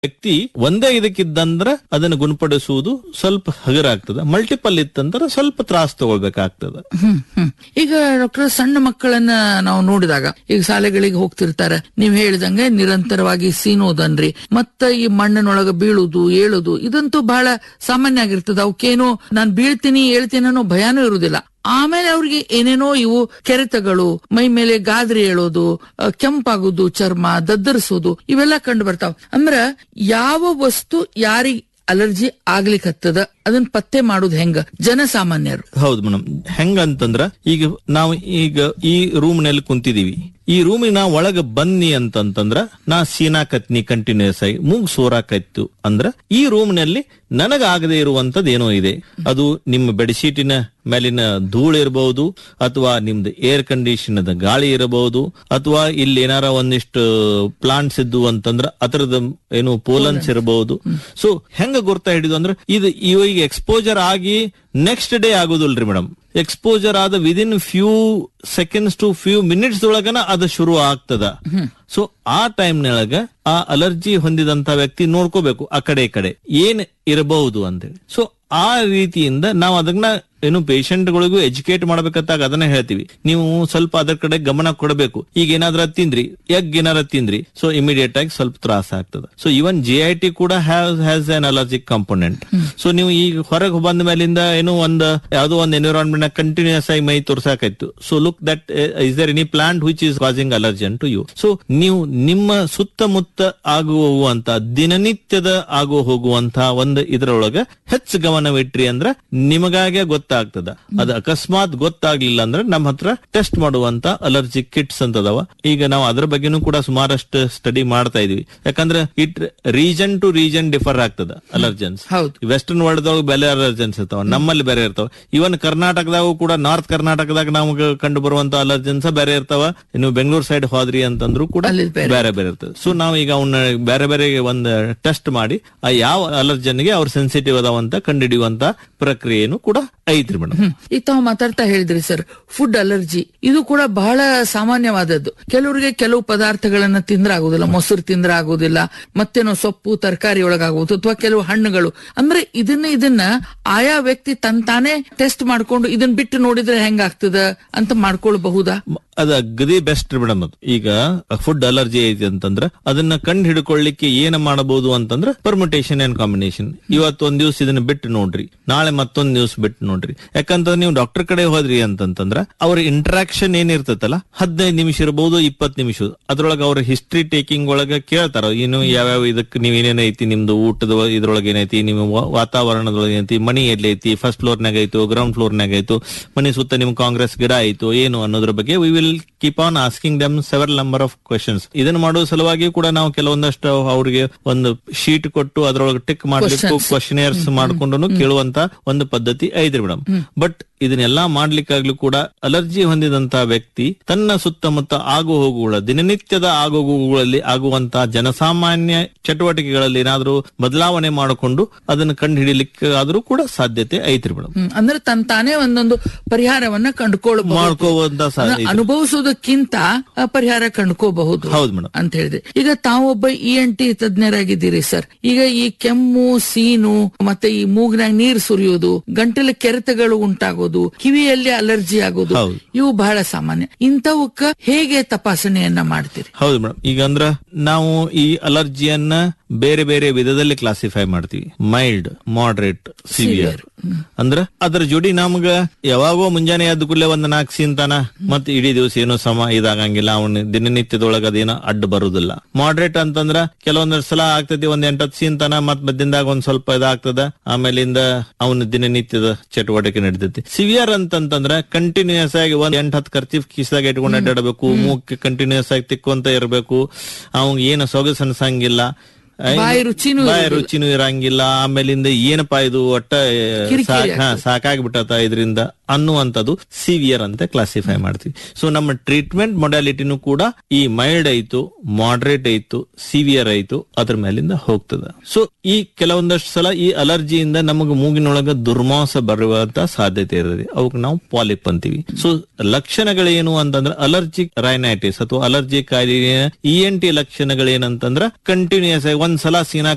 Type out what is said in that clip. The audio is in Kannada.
ವ್ಯಕ್ತಿ ಒಂದೇ ಇದಕ್ಕಿದ್ದಂದ್ರ ಅದನ್ನು ಗುಣಪಡಿಸುವುದು ಸ್ವಲ್ಪ ಹಗರ ಆಗ್ತದ ಮಲ್ಟಿಪಲ್ ಇತ್ತಂದ್ರ ಸ್ವಲ್ಪ ತ್ರಾಸ್ ತಗೊಳ್ಬೇಕಾಗ್ತದ ಹ್ಮ್ ಹ್ಮ್ ಈಗ ಡಾಕ್ಟರ್ ಸಣ್ಣ ಮಕ್ಕಳನ್ನ ನಾವು ನೋಡಿದಾಗ ಈಗ ಶಾಲೆಗಳಿಗೆ ಹೋಗ್ತಿರ್ತಾರೆ ನೀವ್ ಹೇಳಿದಂಗೆ ನಿರಂತರವಾಗಿ ಸೀನೋದನ್ರಿ ಮತ್ತ ಈ ಮಣ್ಣಿನೊಳಗ ಬೀಳುದು ಏಳುದು ಇದಂತೂ ಬಹಳ ಸಾಮಾನ್ಯ ಆಗಿರ್ತದ ಅವಕ್ಕೇನು ನಾನ್ ಬೀಳ್ತೀನಿ ಹೇಳ್ತೀನಿ ಅನ್ನೋ ಭಯಾನೂ ಇರುವುದಿಲ್ಲ ಆಮೇಲೆ ಅವ್ರಿಗೆ ಏನೇನೋ ಇವು ಕೆರೆತಗಳು ಮೈ ಮೇಲೆ ಗಾದ್ರಿ ಏಳೋದು ಅ, ಕೆಂಪಾಗುದು ಚರ್ಮ ದದ್ದರಿಸೋದು ಇವೆಲ್ಲ ಕಂಡು ಬರ್ತಾವ ಅಂದ್ರ ಯಾವ ವಸ್ತು ಯಾರಿಗ್ ಅಲರ್ಜಿ ಆಗ್ಲಿಕ್ಕತ್ತದ ಅದನ್ನ ಪತ್ತೆ ಮಾಡೋದು ಹೆಂಗ ಜನಸಾಮಾನ್ಯರು ಹೌದು ಮೇಡಮ್ ಹೆಂಗಂತಂದ್ರ ಈಗ ನಾವು ಈಗ ಈ ರೂಮ್ ನಲ್ಲಿ ಕುಂತಿದೀವಿ ಈ ರೂಮಿನ ಒಳಗ ಬನ್ನಿ ಅಂತಂತಂದ್ರ ನಾ ಸೀನಾಕತ್ನಿ ಕಂಟಿನ್ಯೂಸ್ ಆಗಿ ಮೂಗ್ ಸೋರಾಕತ್ತು ಅಂದ್ರ ಈ ರೂಮ್ ನಲ್ಲಿ ನನಗಾಗದೆ ಇರುವಂತದ್ ಏನೋ ಇದೆ ಅದು ನಿಮ್ಮ ಬೆಡ್ಶೀಟಿನ ಮೇಲಿನ ಧೂಳು ಇರಬಹುದು ಅಥವಾ ನಿಮ್ದು ಏರ್ ಕಂಡೀಷನ್ ಗಾಳಿ ಇರಬಹುದು ಅಥವಾ ಇಲ್ಲಿ ಏನಾರ ಒಂದಿಷ್ಟು ಪ್ಲಾಂಟ್ಸ್ ಇದ್ದು ಅಂತಂದ್ರ ಅದರದ ಏನು ಪೋಲನ್ಸ್ ಇರಬಹುದು ಸೊ ಹೆಂಗ ಗುರ್ತಾ ಹಿಡಿದು ಅಂದ್ರೆ ಇದು ಇವಾಗ ಎಕ್ಸ್ಪೋಜರ್ ಆಗಿ ನೆಕ್ಸ್ಟ್ ಡೇ ಆಗೋದಿಲ್ರಿ ಮೇಡಮ್ ಎಕ್ಸ್ಪೋಜರ್ ಆದ within few seconds to few minutes ಒಳಗನ ಅದು ಶುರು ಆಗ್ತದ ಸೊ ಆ ಟೈಮ್ನೊಳಗ ಆ ಅಲರ್ಜಿ ಹೊಂದಿದಂತ ವ್ಯಕ್ತಿ ನೋಡ್ಕೋಬೇಕು ಆ ಕಡೆ ಈ ಕಡೆ ಏನ್ ಇರಬಹುದು ಅಂತೇಳಿ ಸೊ ಆ ರೀತಿಯಿಂದ ನಾವು ಅದನ್ನ ಏನು ಗಳಿಗೂ ಎಜುಕೇಟ್ ಮಾಡ್ಬೇಕಂತಾಗ ಅದನ್ನ ಹೇಳ್ತೀವಿ ನೀವು ಸ್ವಲ್ಪ ಅದರ ಕಡೆ ಗಮನ ಕೊಡಬೇಕು ಈಗ ಏನಾದ್ರ ತಿಂದ್ರಿ ಎಗ್ ಏನಾರ ತಿಂದ್ರಿ ಸೊ ಇಮಿಡಿಯೇಟ್ ಆಗಿ ಸ್ವಲ್ಪ ತ್ರಾಸ ಆಗ್ತದೆ so even G I T ಕೂಡ has an allergic component so ನೀವು ಈಗ ಹೊರಗೆ ಬಂದ ಮೇಲಿಂದ ಏನು ಒಂದ್ ಯಾವ್ದೋ ಒಂದು ಎನ್ವಿರಾನ್ಮೆಂಟ್ ಕಂಟಿನ್ಯೂಸ್ ಆಗಿ ಮೈ ತೋರ್ಸಾಕಾಯ್ತು so look that is there any plant which is causing allergen to you so ನೀವು ನಿಮ್ಮ ಸುತ್ತಮುತ್ತ ಆಗುವಂತ ದಿನನಿತ್ಯದ ಆಗು ಹೋಗುವಂತ ಒಂದು ಇದರೊಳಗ ಹೆಚ್ಚು ಗಮನವಿಟ್ರಿ ಅಂದ್ರ ನಿಮಗಾಗೆ ಗೊತ್ತಾಗ್ತದ ಅದು ಅಕಸ್ಮಾತ್ ಗೊತ್ತಾಗ್ಲಿಲ್ಲ ಅಂದ್ರೆ ನಮ್ಮ ಹತ್ರ ಟೆಸ್ಟ್ ಮಾಡುವಂತ ಅಲರ್ಜಿ ಕಿಟ್ಸ್ ಅಂತ ಅದಾವ ಈಗ ನಾವು ಅದ್ರ ಬಗ್ಗೆನೂ ಕೂಡ ಸುಮಾರಷ್ಟು ಸ್ಟಡಿ ಮಾಡ್ತಾ ಇದೀವಿ ಯಾಕಂದ್ರೆ it region to region differ ಆಗ್ತದ ಅಲರ್ಜನ್ಸ್ ಹೌದು ವೆಸ್ಟರ್ನ್ ವರ್ಲ್ಡ್ ಒಳಗೆ ಬೇರೆ ಅಲರ್ಜನ್ಸ್ ಇರ್ತಾವ ನಮ್ಮಲ್ಲಿ ಬೇರೆ ಇರ್ತಾವ ಇವನ್ ಕರ್ನಾಟಕದಾಗೂ ಕೂಡ ನಾರ್ತ್ ಕರ್ನಾಟಕದಾಗ ನಮ್ಗೆ ಕಂಡು ಬರುವಂತ ಅಲರ್ಜನ್ಸ್ ಬೇರೆ ಇರ್ತಾವ ಇನ್ನು ಬೆಂಗಳೂರು ಸೈಡ್ ಹೋದ್ರಿ ಅಂತಂದ್ರು ಕೂಡ ಅಲ್ಲಿ ಬೇರೆ. ಬೇರೆ ಬೇರೆ ಇರ್ತದೆ ಸೊ ನಾವು ಈಗ ಅವನ್ನ ಬೇರೆ ಬೇರೆ ಒಂದು ಟೆಸ್ಟ್ ಮಾಡಿ ಆ ಯಾವ ಅಲರ್ಜನ್ಗೆ ಅವ್ರು ಸೆನ್ಸಿಟಿವ್ ಅದಾವಂತ ಕಂಡುಹಿಡಿಯುವಂತ ಪ್ರಕ್ರಿಯೆನು ಕೂಡ ಐತ್ರಿ ಮೇಡಮ್ ಹ್ಮ್ ಈಗ ತಾವು ಮಾತಾಡ್ತಾ ಹೇಳಿದ್ರಿ ಸರ್ ಫುಡ್ ಅಲರ್ಜಿ ಇದು ಕೂಡ ಬಹಳ ಸಾಮಾನ್ಯವಾದದ್ದು ಕೆಲವರಿಗೆ ಕೆಲವು ಪದಾರ್ಥಗಳನ್ನ ತಿಂದ್ರೆ ಆಗುದಿಲ್ಲ ಮೊಸರು ತಿಂದ್ರೆ ಆಗುದಿಲ್ಲ ಮತ್ತೇನೋ ಸೊಪ್ಪು ತರಕಾರಿ ಒಳಗಾಗುವುದು ಅಥವಾ ಕೆಲವು ಹಣ್ಣುಗಳು ಅಂದ್ರೆ ಇದನ್ನ ಇದನ್ನ ಆಯಾ ವ್ಯಕ್ತಿ ತನ್ ತಾನೇ ಟೆಸ್ಟ್ ಮಾಡ್ಕೊಂಡು ಇದನ್ನ ಬಿಟ್ಟು ನೋಡಿದ್ರೆ ಹೆಂಗಾಗ್ತದ ಅಂತ ಮಾಡ್ಕೊಳ್ಬಹುದಾ ಅದ ಅಗದಿ ಬೆಸ್ಟ್ ಮೇಡಮ್ ಅದು ಈಗ ಫುಡ್ ಅಲರ್ಜಿ ಐತಿ ಅಂತಂದ್ರ ಅದನ್ನ ಕಂಡು ಹಿಡ್ಕೊಳ್ಳಿಕ್ಕೆ ಏನ ಮಾಡಬಹುದು ಅಂತಂದ್ರ ಪರ್ಮುಟೇಷನ್ ಅಂಡ್ ಕಾಂಬಿನೇಷನ್ ಇವತ್ತು ಒಂದ್ ದಿವ್ಸ ಇದನ್ನ ಬಿಟ್ಟು ನೋಡ್ರಿ ನಾಳೆ ಮತ್ತೊಂದ್ ದಿವ್ಸ ಬಿಟ್ಟು ನೋಡ್ರಿ ಯಾಕಂತಂದ್ರೆ ನೀವು ಡಾಕ್ಟರ್ ಕಡೆ ಹೋದ್ರಿ ಅಂತಂತಂದ್ರ ಅವ್ರ ಇಂಟ್ರಾಕ್ಷನ್ ಏನಿರ್ತೈತಲ್ಲ ಹದಿನೈದು ನಿಮಿಷ ಇರಬಹುದು ಇಪ್ಪತ್ ನಿಮಿಷ ಅದ್ರೊಳಗ ಅವ್ರ ಹಿಸ್ಟ್ರಿ ಟೇಕಿಂಗ್ ಒಳಗ ಕೇಳ್ತಾರ ಇನ್ನು ಯಾವ್ಯಾವ ಇದಕ್ಕೆ ನೀವ್ ಏನೇನ್ ಐತಿ ನಿಮ್ದು ಊಟದ ಇದ್ರೊಳಗೆ ಏನೈತಿ ನಿಮ್ಮ ವಾ- ವಾತಾವರಣದೊಳಗೆ ಏನೈತಿ ಮನಿ ಎಲ್ಲಿ ಐತಿ ಫಸ್ಟ್ ಫ್ಲೋರ್ನಾಗ ಆಯ್ತು ಗ್ರೌಂಡ್ ಫ್ಲೋರ್ನಾಗ ಆಯ್ತು ಮನಿ ಸುತ್ತ ನಿಮ್ ಕಾಂಗ್ರೆಸ್ ಗಿಡ ಆಯ್ತು ಏನು ಅನ್ನೋದ್ರ ಬಗ್ಗೆ we will keep on asking them several number of questions ಇದನ್ನ ಮಾಡೋ ಸಲುವಾಗಿ ಕೂಡ ನಾವು ಕೆಲವೊಂದಷ್ಟು ಅವ್ರಿಗೆ ಒಂದು ಶೀಟ್ ಕೊಟ್ಟು ಅದ್ರೊಳಗೆ ಟಿಕ್ ಮಾಡ್ಲಿಕ್ಕೂ ಕ್ವಶನೇರ್ಸ್ ಮಾಡ್ಕೊಂಡು ಕೇಳುವಂತ ಒಂದು ಪದ್ಧತಿ ಐತ್ರಿ ಮೇಡಮ್ ಬಟ್ ಇದನ್ನೆಲ್ಲಾ ಮಾಡ್ಲಿಕ್ಕಾಗ್ಲೂ ಕೂಡ ಅಲರ್ಜಿ ಹೊಂದಿದಂತ ವ್ಯಕ್ತಿ ತನ್ನ ಸುತ್ತಮುತ್ತ ಆಗು ಹೋಗುಗಳ ದಿನನಿತ್ಯದ ಆಗು ಹೋಗುಗಳಲ್ಲಿ ಆಗುವಂತಹ ಜನಸಾಮಾನ್ಯ ಚಟುವಟಿಕೆಗಳಲ್ಲಿ ಏನಾದ್ರೂ ಬದಲಾವಣೆ ಮಾಡಿಕೊಂಡು ಅದನ್ನು ಕಂಡು ಹಿಡಿಲಿಕ್ಕೆ ಆದ್ರೂ ಕೂಡ ಸಾಧ್ಯತೆ ಐತ್ರಿ ಮೇಡಮ್ ಹ್ಮ್ ಅಂದ್ರೆ ತನ್ ತಾನೇ ಒಂದೊಂದು ಪರಿಹಾರವನ್ನ ಕಂಡುಕೊಳ್ಳಬಹುದು ಮಾಡ್ಕೋವಂತ ಸಾಧ್ಯ ಅನುಭವಿಸೋದಕ್ಕಿಂತ ಆ, ಪರಿಹಾರ ಕಂಡುಕೋಬಹುದು ಹೌದು ಮೇಡಮ್ ಅಂತ ಹೇಳಿದೆ ಈಗ ತಾವೊಬ್ಬ ಇ ಎನ್ ಟಿ ತಜ್ಞರಾಗಿದ್ದೀರಿ ಸರ್ ಈಗ ಈ ಕೆಮ್ಮು ಸೀನು ಮತ್ತೆ ಈ ಮೂಗಿನಾಗ ನೀರ್ ಸುರಿಯೋದು ಗಂಟಲ ಕೆರೆತಗಳು ಉಂಟಾಗೋದು ಕಿವಿಯಲ್ಲಿ ಅಲರ್ಜಿ ಆಗೋದು ಹೌದು. ಇವು ಬಹಳ ಸಾಮಾನ್ಯ ಇಂಥವಕ್ಕ ಹೇಗೆ ತಪಾಸಣೆಯನ್ನ ಮಾಡ್ತೀರಿ ಹೌದು ಮೇಡಮ್ ಈಗ ಅಂದ್ರ ನಾವು ಈ ಅಲರ್ಜಿಯನ್ನ ಬೇರೆ ಬೇರೆ ವಿಧದಲ್ಲಿ ಕ್ಲಾಸಿಫೈ ಮಾಡ್ತೀವಿ ಮೈಲ್ಡ್ ಮಾಡರೇಟ್ ಸಿವಿಯರ್ ಅಂದ್ರ ಅದ್ರ ಜೋಡಿ ನಮ್ಗ ಯಾವಾಗೋ ಮುಂಜಾನೆ ಎದ್ದ ಕೂಡಲೇ ಒಂದ್ ನಾಲ್ಕು ಸೀನ್ತಾನ ಮತ್ ಇಡೀ ದಿವಸ ಏನೋ ಸಮ ಇದಾಗಂಗಿಲ್ಲ ಅವನ ದಿನನಿತ್ಯದೊಳಗ ಅದೇನೋ ಅಡ್ಡ ಬರುದಿಲ್ಲ ಮಾಡರೇಟ್ ಅಂತಂದ್ರ ಕೆಲವೊಂದ್ ಸಲ ಆಗ್ತೈತಿ ಒಂದ್ ಎಂಟತ್ ಸೀನ್ತಾನ ಮತ್ ಮಧ್ಯದಾಗ ಒಂದ್ ಸ್ವಲ್ಪ ಇದಾಗ್ತದ ಆಮೇಲಿಂದ ಅವನ ದಿನನಿತ್ಯದ ಚಟುವಟಿಕೆ ನಡೀತೈತಿ ಸಿವಿಯರ್ ಅಂತಂತಂದ್ರ ಕಂಟಿನ್ಯೂಸ್ ಆಗಿ ಒಂದ್ ಎಂಟ್ ಹತ್ತು ಖರ್ಚಿಫ್ ಕಿಸ್ದಾಗ ಇಟ್ಕೊಂಡು ಅಡ್ಡಾಡಬೇಕು ಮೂಕ್ ಕಂಟಿನ್ಯೂಸ್ ಆಗಿ ತಿಕ್ಕೊಂತ ಇರಬೇಕು ಅವಂಗ ಏನು ಸೊಗಸು ಅನ್ಸಂಗಿಲ್ಲ ಐ- ಬಾಯಿ ರುಚಿನೂ ಬಾಯಿ ಇರುದಿಲ್ಲ. ರುಚಿನೂ ಇರಂಗಿಲ್ಲ ಆಮೇಲಿಂದ ಏನಪ್ಪಾ ಇದು ಒಟ್ಟ ಕಿರಿಕಿರಿ ಸಾಕಾಗ್ಬಿಟ್ಟತ ಇದರಿಂದ ಅನ್ನುವಂಥದ್ದು ಸಿವಿಯರ್ ಅಂತ ಕ್ಲಾಸಿಫೈ ಮಾಡ್ತೀವಿ ಸೊ ನಮ್ಮ ಟ್ರೀಟ್ಮೆಂಟ್ ಮೊಡಾಲಿಟಿನೂ ಕೂಡ ಈ ಮೈಲ್ಡ್ ಆಯ್ತು ಮಾಡರೇಟ್ ಆಯ್ತು ಸಿವಿಯರ್ ಆಯ್ತು ಅದ್ರ ಮೇಲಿಂದ ಹೋಗ್ತದ ಸೊ ಈ ಕೆಲವೊಂದಷ್ಟು ಸಲ ಈ ಅಲರ್ಜಿಯಿಂದ ನಮಗೆ ಮೂಗಿನೊಳಗ ದುರ್ಮಾಂಸ ಬರುವಂತ ಸಾಧ್ಯತೆ ಇರ್ತದೆ ಅವಕ್ಕೆ ನಾವು ಪಾಲಿಪ್ ಅಂತೀವಿ ಸೊ ಲಕ್ಷಣಗಳೇನು ಅಂತಂದ್ರೆ ಅಲರ್ಜಿಕ್ ರೈನೈಟಿಸ್ ಅಥವಾ ಅಲರ್ಜಿ ಕಾಯಿಲೆ ಇ ಎನ್ ಟಿ ಲಕ್ಷಣಗಳೇನಂತಂದ್ರ ಕಂಟಿನ್ಯೂಸ್ ಆಗಿ ಒಂದ್ಸಲ ಸೀನಾ